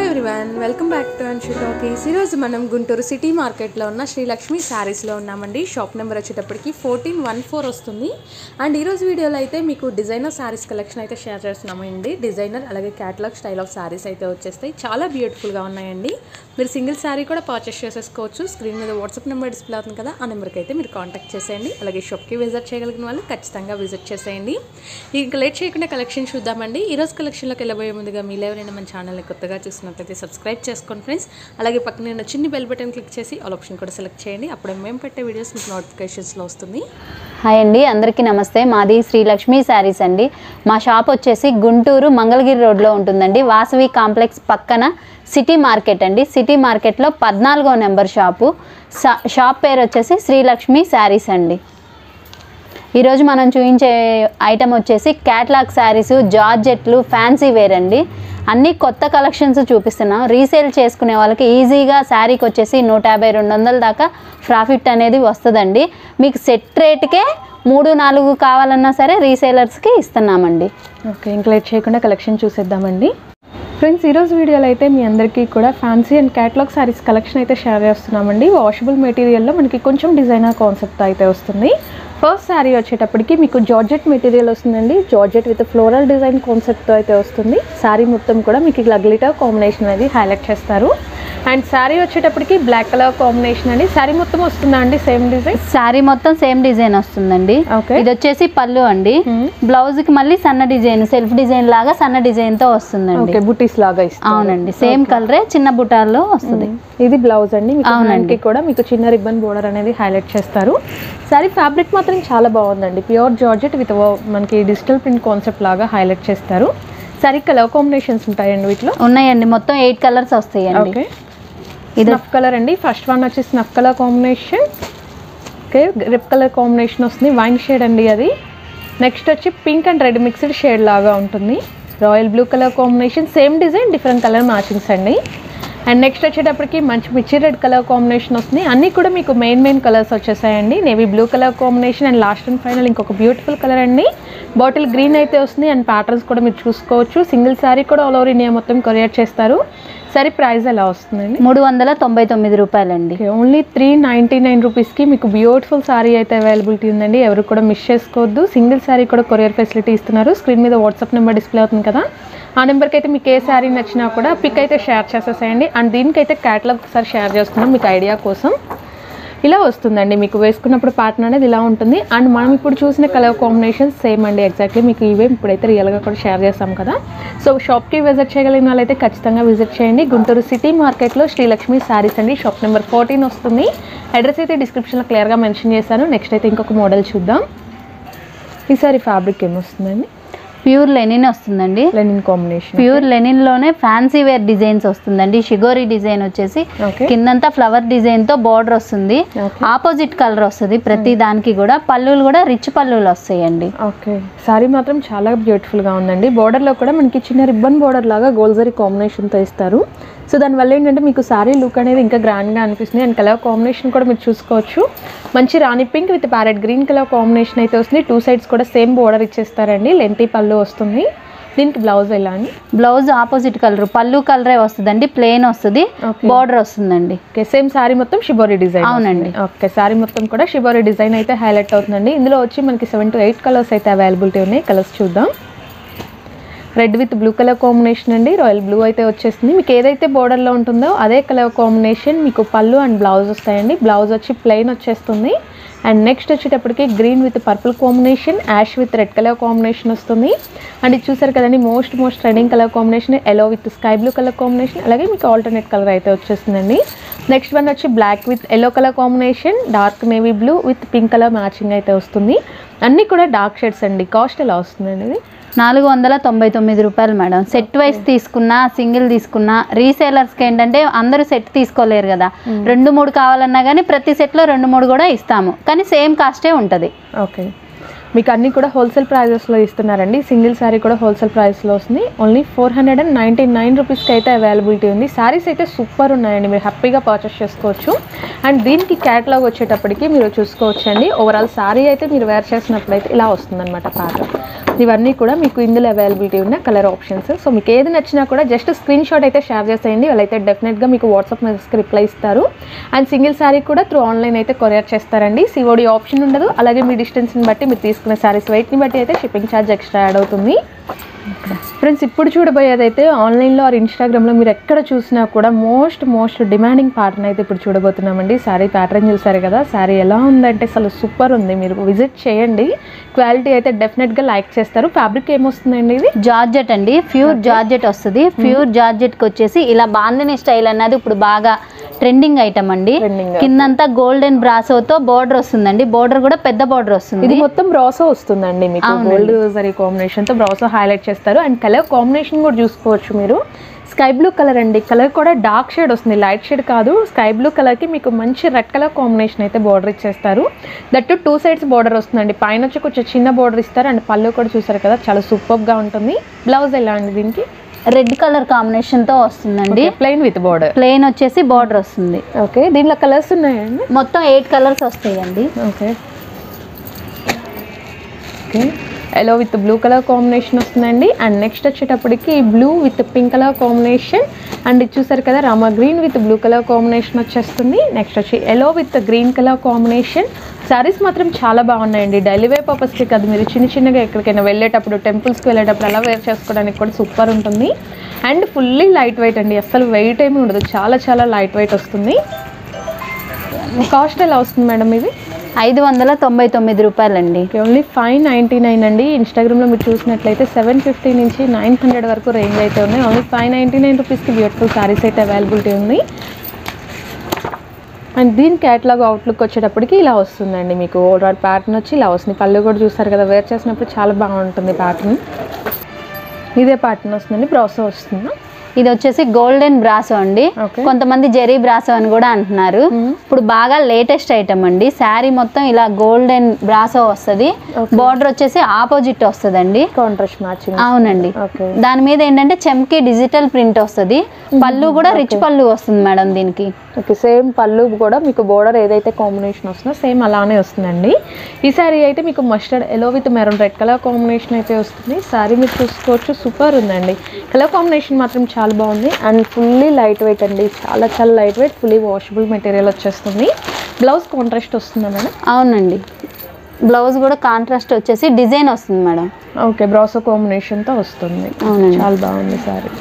Everyone welcome back to Anshu talkies ఈరోజు మనం Guntur city మార్కెట్లో ఉన్న శ్రీలక్ష్మి శారీస్లో ఉన్నామండి షాప్ నెంబర్ వచ్చేటప్పటికి ఫోర్టీన్ వన్ ఫోర్ వస్తుంది అండ్ ఈరోజు వీడియోలో అయితే మీకు డిజైనర్ శారీస్ కలెక్షన్ అయితే షేర్ చేస్తున్నామండి డిజైనర్ అలాగే క్యాటలాగ్ స్టైల్ ఆఫ్ శారీస్ అయితే వచ్చేస్తాయి చాలా బ్యూటిఫుల్గా ఉన్నాయండి మీరు సింగిల్ శారీ కూడా పర్చేస్ చేసేసుకోవచ్చు స్క్రీన్ మీద వాట్సాప్ నెంబర్ డిస్ప్లే అవుతుంది కదా ఆ నెంబర్కి అయితే మీరు కాంటాక్ట్ చేసేయండి అలాగే షాప్కి విజిట్ చేయగలిగిన వాళ్ళు ఖచ్చితంగా విజిట్ చేసేయండి ఇంకా లేట్ చేయకుండా కలెక్షన్ చూద్దామండి ఈరోజు కలెక్షన్లోకి వెళ్ళబోయే ముందుగా మీరు ఎవరైనా మన ఛానల్ని కొత్తగా చూసినట్లయితే సబ్స్క్రైబ్ చేసుకోండి ఫ్రెండ్స్ అలాగే పక్కన ఉన్న చిన్ని బెల్ బటన్ క్లిక్ చేసి ఆల్ ఆప్షన్ కూడా సెలెక్ట్ చేయండి అప్పుడే మేము పెట్టే వీడియోస్ మీకు నోటిఫికేషన్స్లో వస్తుంది హాయ్ అండి అందరికీ నమస్తే మాది శ్రీ లక్ష్మీ శారీస్ అండి మా షాప్ వచ్చేసి గుంటూరు మంగళగిరి రోడ్లో ఉంటుందండి వాసవి కాంప్లెక్స్ పక్కన సిటీ మార్కెట్ అండి సిటీ మార్కెట్లో పద్నాలుగో నెంబర్ షాపు షా- షాప్ పేరు వచ్చేసి శ్రీలక్ష్మి శారీస్ అండి ఈరోజు మనం చూపించే ఐటమ్ వచ్చేసి క్యాట్లాగ్ శారీస్ జార్జెట్లు ఫ్యాన్సీ వేర్ అండి అన్ని కొత్త కలెక్షన్స్ చూపిస్తున్నాం రీసేల్ చేసుకునే వాళ్ళకి ఈజీగా శారీకి వచ్చేసి నూట యాభై రెండు వందల దాకా ప్రాఫిట్ అనేది వస్తుందండి మీకు సెట్ రేట్కే మూడు నాలుగు కావాలన్నా సరే రీసేలర్స్కి ఇస్తున్నామండి ఓకే ఇంకా లేట్ చేయకుండా కలెక్షన్ చూసేద్దామండి ఫ్రెండ్స్ ఈరోజు వీడియోలో అయితే మీ అందరికీ కూడా fancy and catalogue sarees collection అయితే షేర్ చేస్తున్నామండి వాషబుల్ మెటీరియల్లో మనకి కొంచెం డిజైనర్ కాన్సెప్ట్ అయితే వస్తుంది ఫస్ట్ శారీ వచ్చేటప్పటికి మీకు జార్జెట్ మెటీరియల్ వస్తుందండి జార్జెట్ విత్ ఫ్లోరల్ డిజైన్ కాన్సెప్ట్తో అయితే వస్తుంది శారీ మొత్తం కూడా మీకు ఇలా గ్లిటర్ కాంబినేషన్ అనేది హైలైట్ చేస్తారు అండ్ శారీ వచ్చేటప్పటికి బ్లాక్ కలర్ కాంబినేషన్ అండి శారీ మొత్తం వస్తుందా అండి సేమ్ డిజైన్ శారీ మొత్తం సేమ్ డిజైన్ వస్తుందండి Okay. ఇది వచ్చేసి పళ్ళు అండి Hmm. బ్లౌజ్ కి మళ్ళీ సన్న డిజైన్ సెల్ఫ్ డిజైన్ లాగా సన్న డిజైన్ తో వస్తుందండి ఓకే బుటీస్ లాగా ఇస్తాం అవునండి సేమ్ కలరే చిన్న బుటాల్లో వస్తుంది ఇది బ్లౌజ్ అండి మీకు అవునండి. హ్యాండ్కి కూడా మీకు చిన్న రిబ్బన్ బోర్డర్ అనేది హైలైట్ చేస్తారు సారీ ఫ్యాబ్రిక్ మాత్రం చాలా బాగుందండి ప్యూర్ జార్జెట్ విత్ మనకి డిజిటల్ ప్రింట్ కాన్సెప్ట్ లాగా హైలైట్ చేస్తారు సారీ కలర్ కాంబినేషన్స్ ఉంటాయండి వీటిలో ఉన్నాయండి మొత్తం ఎయిట్ కలర్స్ వస్తాయండి ఓకే ఇది స్నఫ్ కలర్ అండి ఫస్ట్ వన్ వచ్చి snuff colour combination okay red colour combination వస్తుంది వైన్ షేడ్ అండి అది నెక్స్ట్ వచ్చి pink and red mixed shade లాగా ఉంటుంది royal blue colour combination same design different colour matchings అండి అండ్ నెక్స్ట్ వచ్చేటప్పటికి మంచి మిర్చి రెడ్ కలర్ కాంబినేషన్ వస్తుంది అన్నీ కూడా మీకు మెయిన్ మెయిన్ కలర్స్ వచ్చేసాయండి navy blue colour combination and last and final ఇంకొక బ్యూటిఫుల్ కలర్ అండి బాటిల్ గ్రీన్ అయితే వస్తుంది అండ్ ప్యాటర్న్స్ కూడా మీరు చూసుకోవచ్చు సింగిల్ శారీ కూడా ఆల్ ఓవర్ ఇండియా మొత్తం కొరియర్ చేస్తారు సరే ప్రైస్ ఎలా వస్తుందండి మూడు వందల తొంభై తొమ్మిది రూపాయలండి okay only three ninety nine రూపీస్కి మీకు బ్యూటిఫుల్ సారీ అయితే అవైలబిలిటీ ఉందండి ఎవరు కూడా మిస్ చేసుకోవద్దు సింగిల్ సారీ కూడా కొరియర్ ఫెసిలిటీ ఇస్తున్నారు స్క్రీన్ మీద వాట్సాప్ నెంబర్ డిస్ప్లే అవుతుంది కదా ఆ నెంబర్కి అయితే మీకు ఏ శారీ నచ్చినా కూడా పిక్ అయితే షేర్ చేసేసేయండి అండ్ దీనికైతే క్యాటలాగ్ ఒకసారి షేర్ చేస్తున్నాం మీకు ఐడియా కోసం ఇలా వస్తుందండి మీకు వేసుకున్నప్పుడు ప్యాటర్న్ అనేది ఇలా ఉంటుంది అండ్ మనం ఇప్పుడు చూసిన కలర్ కాంబినేషన్ సేమ్ అండి ఎగ్జాక్ట్లీ మీకు ఇవే ఇప్పుడైతే రియల్గా కూడా షేర్ చేస్తాం కదా సో షాప్కి విజిట్ చేయగలిగిన వాళ్ళైతే ఖచ్చితంగా విజిట్ చేయండి గుంటూరు సిటీ మార్కెట్లో శ్రీలక్ష్మి శారీస్ అండి షాప్ నెంబర్ ఫోర్టీన్ వస్తుంది అడ్రస్ అయితే డిస్క్రిప్షన్లో క్లియర్గా మెన్షన్ చేశాను నెక్స్ట్ అయితే ఇంకొక మోడల్ చూద్దాం ఈసారి ఫ్యాబ్రిక్ ఏమొస్తుందండి ప్యూర్ లెనిన్ వస్తుందండి లెనిన్ కాంబినేషన్ ప్యూర్ లెనిన్ లోనే ఫ్యాన్సీ వేర్ డిజైన్స్ వస్తుందండి షిగోరి డిజైన్ వచ్చేసి ఓకే కిందంతా ఫ్లవర్ డిజైన్ తో బార్డర్ వస్తుంది Okay. ఆపోజిట్ కలర్ వస్తుంది ప్రతి దానికి కూడా పళ్ళులు కూడా రిచ్ పళ్ళులు వస్తాయండి ఓకే సారీ మాత్రం చాలా బ్యూటిఫుల్గా ఉందండి బోర్డర్లో కూడా మనకి చిన్న రిబ్బన్ బోర్డర్ లాగా గోల్జరీ కాంబినేషన్తో ఇస్తారు సో దానివల్ల ఏంటంటే మీకు సారీ లుక్ అనేది ఇంకా గ్రాండ్గా అనిపిస్తుంది అండ్ కలర్ కాంబినేషన్ కూడా మీరు చూసుకోవచ్చు మంచి రాణి pink with parrot green colour combination అయితే వస్తుంది టూ సైడ్స్ కూడా సేమ్ బోర్డర్ ఇచ్చేస్తారండి లెంతీ పళ్ళు వస్తుంది దీనికి బ్లౌజ్ ఎలా అండి బ్లౌజ్ ఆపోజిట్ కలర్ పళ్ళు కలరే వస్తుందండి ప్లెయిన్ వస్తుంది Okay. బార్డర్ వస్తుందండి ఓకే సేమ్ సారీ మొత్తం షిబోరి డిజైన్ అవునండి. ఓకే సారీ మొత్తం కూడా షిబోరి డిజైన్ అయితే హైలైట్ అవుతుందండి ఇందులో వచ్చి మనకి సెవెన్ టు ఎయిట్ కలర్స్ అయితే అవైలబిలిటీ ఉన్నాయి కలర్స్ చూద్దాం red with blue colour combination అండి రాయల్ బ్లూ అయితే వచ్చేస్తుంది మీకు ఏదైతే బోర్డర్లో ఉంటుందో అదే కలర్ కాంబినేషన్ మీకు పళ్ళు అండ్ బ్లౌజ్ వస్తాయండి బ్లౌజ్ వచ్చి ప్లెయిన్ వచ్చేస్తుంది అండ్ నెక్స్ట్ వచ్చేటప్పటికి green with purple combination ash with red colour combination వస్తుంది అండ్ ఇది చూసారు కదండి most most trending colour combination yellow with sky blue colour combination అలాగే మీకు ఆల్టర్నేట్ కలర్ అయితే వచ్చేస్తుందండి నెక్స్ట్ వన్ వచ్చి black with yellow colour combination dark navy blue with pink colour matching అయితే వస్తుంది అన్నీ కూడా డార్క్ షేడ్స్ అండి కాస్ట్ ఎలా వస్తుందండి ఇది నాలుగు వందల తొంభై తొమ్మిది రూపాయలు మేడం సెట్ వైస్ తీసుకున్నా సింగిల్ తీసుకున్నా రీసేలర్స్కి ఏంటంటే అందరూ సెట్ తీసుకోలేరు కదా రెండు మూడు కావాలన్నా కానీ ప్రతి సెట్లో రెండు మూడు కూడా ఇస్తాము కానీ సేమ్ కాస్టే ఉంటుంది ఓకే మీకు అన్నీ కూడా హోల్సేల్ ప్రైజెస్లో ఇస్తున్నారండి సింగిల్ శారీ కూడా హోల్సేల్ ప్రైస్లో వస్తుంది only four hundred and ninety nine రూపీస్కి అయితే అవైలబిలిటీ ఉంది శారీస్ అయితే సూపర్ ఉన్నాయండి మీరు హ్యాపీగా పర్చేస్ చేసుకోవచ్చు అండ్ దీనికి క్యాటలాగ్ వచ్చేటప్పటికి మీరు చూసుకోవచ్చు అండి ఓవరాల్ శారీ అయితే మీరు వేర్ చేసినప్పుడు అయితే ఇలా వస్తుందన్నమాట ప్యాటర్న్ ఇవన్నీ కూడా మీకు ఇందులో అవైలబిలిటీ ఉన్న కలర్ ఆప్షన్స్ సో మీకు ఏది నచ్చినా కూడా జస్ట్ స్క్రీన్ షాట్ అయితే షేర్ చేసేయండి వాళ్ళైతే డెఫినెట్గా మీకు వాట్సాప్ మెసేజ్కి రిప్లై ఇస్తారు అండ్ సింగిల్ శారీ కూడా త్రూ ఆన్లైన్ అయితే కొరియర్ చేస్తారండి సిఓడి ఆప్షన్ ఉండదు అలాగే మీ డిస్టెన్స్ని బట్టి మీరు తీసుకునే శారీస్ వెయిట్ని బట్టి అయితే షిప్పింగ్ ఛార్జ్ ఎక్స్ట్రా యాడ్ అవుతుంది ఫ్రెండ్స్ ఇప్పుడు చూడబోయేది అయితే ఆన్లైన్లో ఆర్ ఇన్స్టాగ్రామ్లో మీరు ఎక్కడ చూసినా కూడా మోస్ట్ మోస్ట్ డిమాండింగ్ ప్యాటర్న్ అయితే ఇప్పుడు చూడబోతున్నామండి శారీ ప్యాటర్న్ చూసారు కదా శారీ ఎలా ఉందంటే అసలు సూపర్ ఉంది మీరు విజిట్ చేయండి క్వాలిటీ అయితే డెఫినెట్గా లైక్ చేస్తారు ఫ్యాబ్రిక్ ఏమొస్తుందండి ఇది జార్జెట్ అండి ప్యూర్ జార్జెట్ వస్తుంది ప్యూర్ జార్జెట్కి వచ్చేసి ఇలా బాందిని స్టైల్ అన్నది ఇప్పుడు బాగా ట్రెండింగ్ ఐటమ్ అండి Trending. కిందంతా గోల్డెన్ బ్రాసోతో బోర్డర్ వస్తుందండి బోర్డర్ కూడా పెద్ద బోర్డర్ వస్తుంది ఇది మొత్తం బ్రాసో వస్తుందండి మీకు అవునండి. గోల్డ్ జరీ కాంబినేషన్ తో బ్రాసో హైలైట్ చేస్తారు అండ్ కలర్ కాంబినేషన్ కూడా చూసుకోవచ్చు మీరు స్కై బ్లూ కలర్ అండి కలర్ కూడా డార్క్ షేడ్ వస్తుంది లైట్ షేడ్ కాదు స్కై బ్లూ కలర్ కి మీకు మంచి రెడ్ కలర్ కాంబినేషన్ అయితే బార్డర్ ఇచ్చేస్తారు దట్ టూ సైడ్స్ బార్డర్ వస్తుందండి పైన వచ్చి కొంచెం చిన్న బార్డర్ ఇస్తారు అండ్ పళ్ళు కూడా చూసారు కదా చాలా సూపర్ గా ఉంటుంది బ్లౌజ్ ఎలా అండి దీనికి రెడ్ కలర్ కాంబినేషన్ తో వస్తుందండి ప్లెయిన్ విత్ బార్డర్ ప్లెయిన్ వచ్చేసి బార్డర్ వస్తుంది ఓకే దీంట్లో కలర్స్ ఉన్నాయండి మొత్తం ఎయిట్ కలర్స్ వస్తాయండి okay okay yellow with blue colour combination వస్తుందండి అండ్ నెక్స్ట్ వచ్చేటప్పటికి blue with pink colour combination and ఇది చూసారు కదా రామ green with blue colour combination వచ్చేస్తుంది నెక్స్ట్ వచ్చి yellow with green colour combination sarees మాత్రం చాలా బాగున్నాయండి డైలీ వేర్ పర్పస్కి కాదు మీరు చిన్న చిన్నగా ఎక్కడికైనా వెళ్ళేటప్పుడు టెంపుల్స్కి వెళ్ళేటప్పుడు అలా వేర్ చేసుకోవడానికి కూడా సూపర్ ఉంటుంది అండ్ ఫుల్లీ లైట్ వెయిట్ అండి అసలు వెయిట్ ఏమీ ఉండదు చాలా చాలా లైట్ వెయిట్ వస్తుంది కాస్ట్ ఎలా వస్తుంది మేడం ఇది ఐదు వందల తొంభై తొమ్మిది రూపాయలండి okay only five ninety nine అండి ఇన్స్టాగ్రామ్లో మీరు చూసినట్లయితే సెవెన్ ఫిఫ్టీ నుంచి నైన్ హండ్రెడ్ వరకు రేంజ్ అయితే ఉన్నాయి ఓన్లీ ఫైవ్ నైంటీ నైన్ రూపీస్కి బ్యూటిఫుల్ శారీస్ అయితే అవైలబిలిటీ ఉంది అండ్ దీని క్యాట్లాగ్ అవుట్లుక్ వచ్చేటప్పటికి ఇలా వస్తుందండి మీకు ఓవరాల్ ప్యాటర్న్ వచ్చి ఇలా వస్తుంది పళ్ళు కూడా చూస్తారు కదా వేర్ చేసినప్పుడు చాలా బాగుంటుంది ప్యాటర్న్ ఇదే ప్యాటర్న్ వస్తుందండి బ్రౌసో వస్తుందా ఇది వచ్చేసి గోల్డెన్ బ్రాసో అండి Okay. కొంతమంది జెరీ బ్రాసో అని కూడా అంటున్నారు ఇప్పుడు బాగా లేటెస్ట్ ఐటమ్ అండి శారీ మొత్తం ఇలా గోల్డెన్ బ్రాసో వస్తుంది Okay. బార్డర్ వచ్చేసి ఆపోజిట్ వస్తుందండి కాంట్రాస్ట్ మ్యాచింగ్ అవునండి ఓకే దాని మీద ఏంటంటే చెంకి డిజిటల్ ప్రింట్ వస్తుంది పళ్ళు కూడా రిచ్ పళ్ళు వస్తుంది మేడం దీనికి ఓకే సేమ్ పళ్ళు కూడా మీకు బోర్డర్ ఏదైతే కాంబినేషన్ వస్తుందో సేమ్ అలానే వస్తుందండి ఈ శారీ అయితే మీకు mustard yellow with maroon red colour combination అయితే వస్తుంది శారీ మీరు చూసుకోవచ్చు సూపర్ ఉందండి కలర్ కాంబినేషన్ మాత్రం చాలా బాగుంది అండ్ ఫుల్లీ లైట్ వెయిట్ అండి చాలా చాలా light weight fully washable material వచ్చేస్తుంది బ్లౌజ్ కాంట్రాస్ట్ వస్తుందా మేడం అవునండి బ్లౌజ్ కూడా కాంట్రాస్ట్ వచ్చేసి డిజైన్ వస్తుంది మేడం ఓకే బ్రాసో కాంబినేషన్తో వస్తుంది అవునండి చాలా బాగుంది సారీ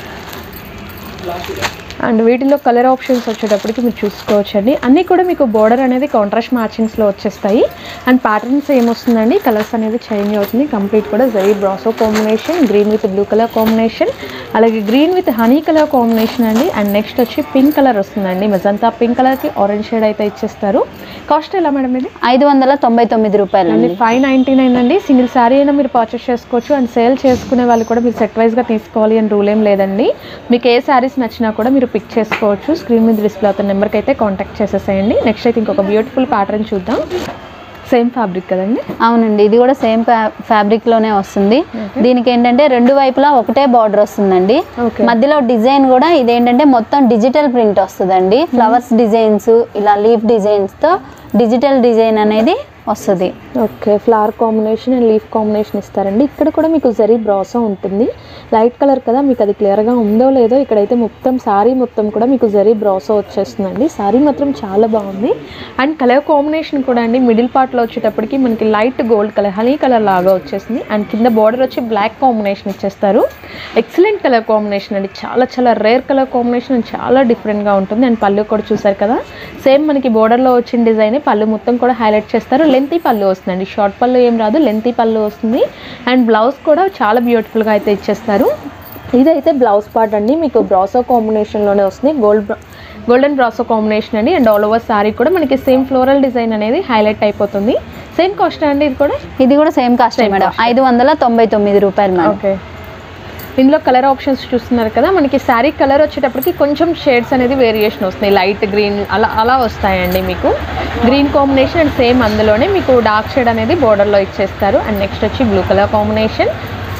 అండ్ వీటిలో కలర్ ఆప్షన్స్ వచ్చేటప్పటికి మీరు చూసుకోవచ్చండి అన్నీ కూడా మీకు బోర్డర్ అనేది కాంట్రాస్ట్ మ్యాచింగ్స్లో వచ్చేస్తాయి అండ్ ప్యాటర్న్స్ ఏమొస్తుందండి కలర్స్ అనేది చేంజ్ అవుతుంది కంప్లీట్ కూడా zari brasso combination green with blue colour combination అలాగే green with honey colour combination అండి అండ్ నెక్స్ట్ వచ్చి పింక్ కలర్ వస్తుందండి మెజంతా పింక్ కలర్కి ఆరెంజ్ షేడ్ అయితే ఇచ్చేస్తారు కాస్ట్ ఎలా మేడం ఇది ఐదు వందల తొంభై తొమ్మిది రూపాయలండి ఓన్లీ ఫైవ్ నైంటీ నైన్ అండి సింగిల్ శారీ అయినా మీరు పర్చేస్ చేసుకోవచ్చు అండ్ సేల్ చేసుకునే వాళ్ళు కూడా మీరు సెట్ వైజ్గా తీసుకోవాలి అని రూల్ ఏం లేదండి మీకు ఏ శారీస్ నచ్చినా కూడా మీరు పిక్ చేసుకోవచ్చు స్క్రీన్ మీద డిస్ప్లే అవుతున్న నెంబర్కి అయితే కాంటాక్ట్ చేసేసేయండి నెక్స్ట్ అయితే ఇంకొక బ్యూటిఫుల్ ప్యాటర్న్ చూద్దాం సేమ్ ఫ్యాబ్రిక్ కదండి అవునండి ఇది కూడా సేమ్ ఫ్యాబ్రిక్ లోనే వస్తుంది దీనికి ఏంటంటే రెండు వైపులా ఒకటే బార్డర్ వస్తుందండి ఓకే మధ్యలో డిజైన్ కూడా ఇదేంటంటే మొత్తం డిజిటల్ ప్రింట్ వస్తుందండి ఫ్లవర్స్ డిజైన్స్ ఇలా లీఫ్ డిజైన్స్ తో డిజిటల్ డిజైన్ అనేది వస్తుంది okay flower combination and leaf combination ఇస్తారండి ఇక్కడ కూడా మీకు జరీ బ్రాసో ఉంటుంది లైట్ కలర్ కదా మీకు అది క్లియర్గా ఉందో లేదో ఇక్కడైతే మొత్తం శారీ మొత్తం కూడా మీకు జరీ బ్రాసో వచ్చేస్తుందండి శారీ మాత్రం చాలా బాగుంది అండ్ కలర్ కాంబినేషన్ కూడా అండి మిడిల్ పార్ట్లో వచ్చేటప్పటికి మనకి light gold colour honey colour లాగా వచ్చేసింది అండ్ కింద బార్డర్ వచ్చి బ్లాక్ కాంబినేషన్ ఇచ్చేస్తారు ఎక్సలెంట్ కలర్ కాంబినేషన్ అండి చాలా చాలా రేర్ కలర్ కాంబినేషన్ అండ్ చాలా డిఫరెంట్గా ఉంటుంది అండ్ పళ్ళు కూడా చూసారు కదా సేమ్ మనకి బోర్డర్లో వచ్చిన డిజైన్ పళ్ళు మొత్తం కూడా హైలైట్ చేస్తారు లెంతీ పళ్ళు వస్తుందండి షార్ట్ పళ్ళు ఏం రాదు లెంతీ పళ్ళు వస్తుంది అండ్ బ్లౌజ్ కూడా చాలా బ్యూటిఫుల్గా అయితే ఇచ్చేస్తారు ఇదైతే బ్లౌజ్ పార్ట్ అండి మీకు బ్రాసో కాంబినేషన్లోనే వస్తుంది గోల్డ్ గోల్డెన్ బ్రాసో కాంబినేషన్ అండి అండ్ ఆల్ ఓవర్ శారీ కూడా మనకి సేమ్ ఫ్లోరల్ డిజైన్ అనేది హైలైట్ అయిపోతుంది సేమ్ కాస్ట్ అండి ఇది కూడా ఇది కూడా same cost Same madam cost. ఐదు వందల తొంభై తొమ్మిది రూపాయలు మేడం ఓకే ఇందులో కలర్ ఆప్షన్స్ చూస్తున్నారు కదా మనకి శారీ కలర్ వచ్చేటప్పటికి కొంచెం షేడ్స్ అనేది వేరియేషన్ వస్తాయి లైట్ గ్రీన్ అలా అలా వస్తాయండి మీకు గ్రీన్ కాంబినేషన్ అండ్ సేమ్ అందులోనే మీకు డార్క్ షేడ్ అనేది బోర్డర్లో ఇచ్చేస్తారు అండ్ నెక్స్ట్ వచ్చి blue colour combination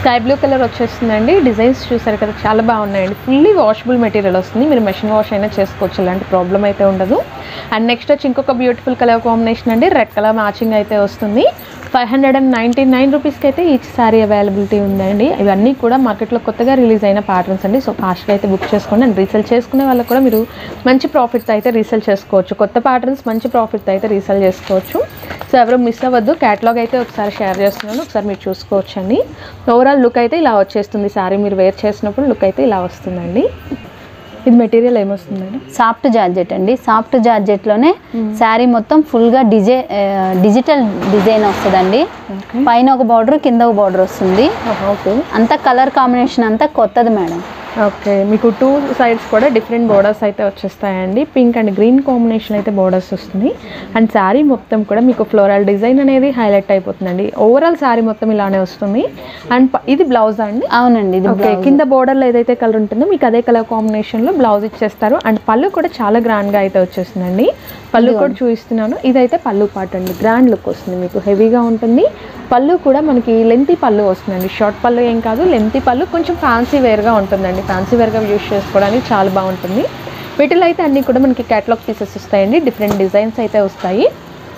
sky blue colour వచ్చేస్తుందండి డిజైన్స్ చూసారు కదా చాలా బాగున్నాయండి ఫుల్లీ వాషబుల్ మెటీరియల్ వస్తుంది మీరు మెషిన్ వాష్ అయినా చేసుకోవచ్చు ఎలాంటి ప్రాబ్లం అయితే ఉండదు అండ్ నెక్స్ట్ వచ్చి ఇంకొక బ్యూటిఫుల్ కలర్ కాంబినేషన్ అండి రెడ్ కలర్ మ్యాచింగ్ అయితే వస్తుంది five hundred and ninety nine రూపీస్కి అయితే ఈచ్ సారీ అవైలబిలిటీ ఉందండి ఇవన్నీ కూడా మార్కెట్లో కొత్తగా రిలీజ్ అయిన ప్యాటర్న్స్ అండి సో ఫాస్ట్గా అయితే బుక్ చేసుకోండి అండ్ రీసెల్ చేసుకునే వాళ్ళకి కూడా మీరు మంచి ప్రాఫిట్ అయితే రీసెల్ చేసుకోవచ్చు కొత్త ప్యాటర్న్స్ మంచి ప్రాఫిట్ అయితే రీసెల్ చేసుకోవచ్చు సో ఎవరు మిస్ అవ్వద్దు క్యాటలాగ్ అయితే ఒకసారి షేర్ చేస్తున్నాను ఒకసారి మీరు చూసుకోవచ్చండి ఓవరాల్ లుక్ అయితే ఇలా వచ్చేస్తుంది సారీ మీరు వేర్ చేసినప్పుడు లుక్ అయితే ఇలా వస్తుందండి ఇది మెటీరియల్ ఏమొస్తుందండి సాఫ్ట్ జార్జెట్ అండి సాఫ్ట్ జార్జెట్లోనే శారీ మొత్తం ఫుల్గా డిజై డిజిటల్ డిజైన్ వస్తుందండి ఓకే పైన ఒక బార్డర్ కింద ఒక బార్డర్ వస్తుంది ఓకే అంతా కలర్ కాంబినేషన్ అంతా కొత్తది మేడం ఓకే మీకు టూ సైడ్స్ కూడా డిఫరెంట్ బోర్డర్స్ అయితే వచ్చేస్తాయండి పింక్ అండ్ గ్రీన్ కాంబినేషన్ అయితే బోర్డర్స్ వస్తుంది అండ్ శారీ మొత్తం కూడా మీకు ఫ్లోరల్ డిజైన్ అనేది హైలైట్ అయిపోతుందండి ఓవరాల్ శారీ మొత్తం ఇలానే వస్తుంది అండ్ ప- ఇది బ్లౌజ్ అండి అవునండి ఇది ఓకే కింద బోర్డర్లో ఏదైతే కలర్ ఉంటుందో మీకు అదే కలర్ కాంబినేషన్లో బ్లౌజ్ ఇచ్చేస్తారు అండ్ పళ్ళు కూడా చాలా గ్రాండ్గా అయితే వచ్చేస్తుందండి పళ్ళు కూడా చూపిస్తున్నాను ఇదైతే పళ్ళు పార్ట్ అండి గ్రాండ్ లుక్ వస్తుంది మీకు హెవీగా ఉంటుంది పళ్ళు కూడా మనకి లెంతీ పళ్ళు వస్తుందండి షార్ట్ పళ్ళు ఏం కాదు లెంతీ పళ్ళు కొంచెం ఫ్యాన్సీ వేర్గా ఉంటుందండి ఫ్యాన్సీ వేర్గా యూస్ చేసుకోవడానికి చాలా బాగుంటుంది వీటిలో అయితే అన్నీ కూడా మనకి క్యాటలాగ్ పీసెస్ వస్తాయండి డిఫరెంట్ డిజైన్స్ అయితే వస్తాయి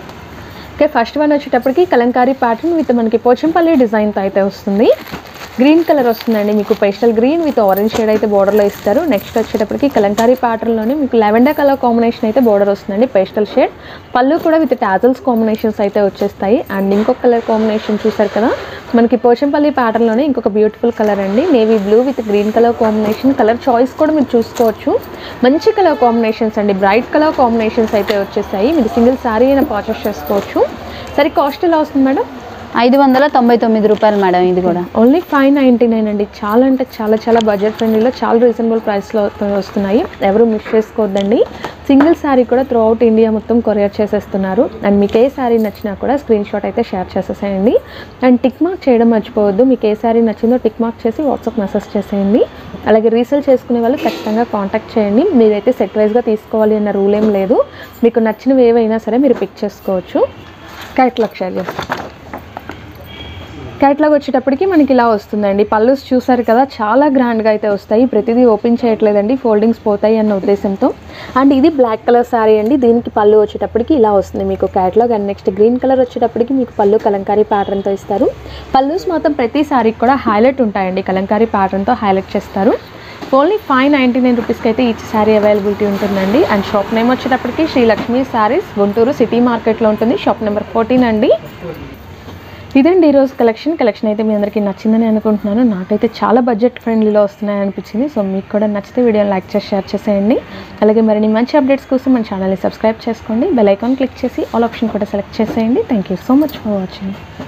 ఓకే ఫస్ట్ వన్ వచ్చేటప్పటికి కలంకారీ ప్యాటర్న్ విత్ మనకి పోచంపల్లి డిజైన్తో అయితే వస్తుంది గ్రీన్ కలర్ వస్తుందండి మీకు pastel green with orange shade అయితే బోర్డర్లో ఇస్తారు నెక్స్ట్ వచ్చేటప్పటికి కలంకారీ ప్యాటర్న్లోనే మీకు లెవెండర్ కలర్ కాంబినేషన్ అయితే బోర్డర్ వస్తుందండి పేస్టల్ షేడ్ పళ్ళు కూడా విత్ టాజల్స్ కాంబినేషన్స్ అయితే వచ్చేస్తాయి అండ్ ఇంకొక కలర్ కాంబినేషన్ చూసారు కదా మనకి పోచంపల్లి ప్యాటర్న్లోనే ఇంకొక బ్యూటిఫుల్ కలర్ అండి navy blue with green colour combination colour choice కూడా మీరు చూసుకోవచ్చు మంచి కలర్ కాంబినేషన్స్ అండి బ్రైట్ కలర్ కాంబినేషన్స్ అయితే వచ్చేసాయి మీరు సింగిల్ శారీ అయినా పర్చేస్ చేసుకోవచ్చు సరే కాస్ట్ ఎలా వస్తుంది మేడం ఐదు వందల తొంభై తొమ్మిది రూపాయలు మేడం ఇది కూడా ఓన్లీ ఫైవ్ నైంటీ నైన్ అండి చాలా అంటే చాలా చాలా బడ్జెట్ ఫ్రెండ్లీలో చాలా రీజనబుల్ ప్రైస్లో వస్తున్నాయి ఎవరు మిస్ చేసుకోవద్దండి సింగిల్ శారీ కూడా త్రూ అవుట్ ఇండియా మొత్తం కొరియర్ చేసేస్తున్నారు అండ్ మీకు ఏ శారీ నచ్చినా కూడా స్క్రీన్ షాట్ అయితే షేర్ చేసేసేయండి అండ్ టిక్ మార్క్ చేయడం మర్చిపోవద్దు మీకు ఏ శారీ నచ్చిందో టిక్ మార్క్ చేసి వాట్సాప్ మెసేజ్ చేసేయండి అలాగే రీసేల్ చేసుకునే వాళ్ళు ఖచ్చితంగా కాంటాక్ట్ చేయండి మీరైతే సెట్ వైజ్గా తీసుకోవాలి అన్న రూల్ ఏం లేదు మీకు నచ్చినవి ఏవైనా సరే మీరు పిక్ చేసుకోవచ్చు క్యాట్లాగ్ షేర్ చేస్తాను క్యాట్లాగ్ వచ్చేటప్పటికి మనకి ఇలా వస్తుందండి పళ్ళుస్ చూసారు కదా చాలా గ్రాండ్గా అయితే వస్తాయి ప్రతిదీ ఓపెన్ చేయట్లేదండి ఫోల్డింగ్స్ పోతాయి అన్న ఉద్దేశంతో అండ్ ఇది బ్లాక్ కలర్ శారీ అండి దీనికి పళ్ళు వచ్చేటప్పటికి ఇలా వస్తుంది మీకు catalogue and next green colour వచ్చేటప్పటికి మీకు పళ్ళు కలంకారీ ప్యాటర్న్తో ఇస్తారు పళ్ళుస్ మాత్రం ప్రతి శారీకి కూడా హైలైట్ ఉంటాయండి కలంకారీ ప్యాటర్న్తో హైలైట్ చేస్తారు ఓన్లీ ఫైవ్ నైంటీ నైన్ రూపీస్కి అయితే ఈచ్ శారీ అవైలబిలిటీ ఉంటుందండి అండ్ షాప్ నేమ్ వచ్చేటప్పటికి శ్రీ లక్ష్మీ శారీస్ గుంటూరు సిటీ మార్కెట్లో ఉంటుంది షాప్ నెంబర్ ఫోర్టీన్ అండి ఇదండి ఈరోజు కలెక్షన్ కలెక్షన్ అయితే మీ అందరికీ నచ్చిందని అనుకుంటున్నాను నాకైతే చాలా బడ్జెట్ ఫ్రెండ్లీలో వస్తున్నాయి అనిపించింది సో మీకు కూడా నచ్చితే వీడియోని లైక్ చేసి షేర్ చేసేయండి అలాగే మరిన్ని మంచి అప్డేట్స్ కోసం మన ఛానల్ని సబ్స్క్రైబ్ చేసుకోండి బెల్ ఐకాన్ క్లిక్ చేసి ఆల్ ఆప్షన్ కూడా సెలెక్ట్ చేసేయండి thank you so much for watching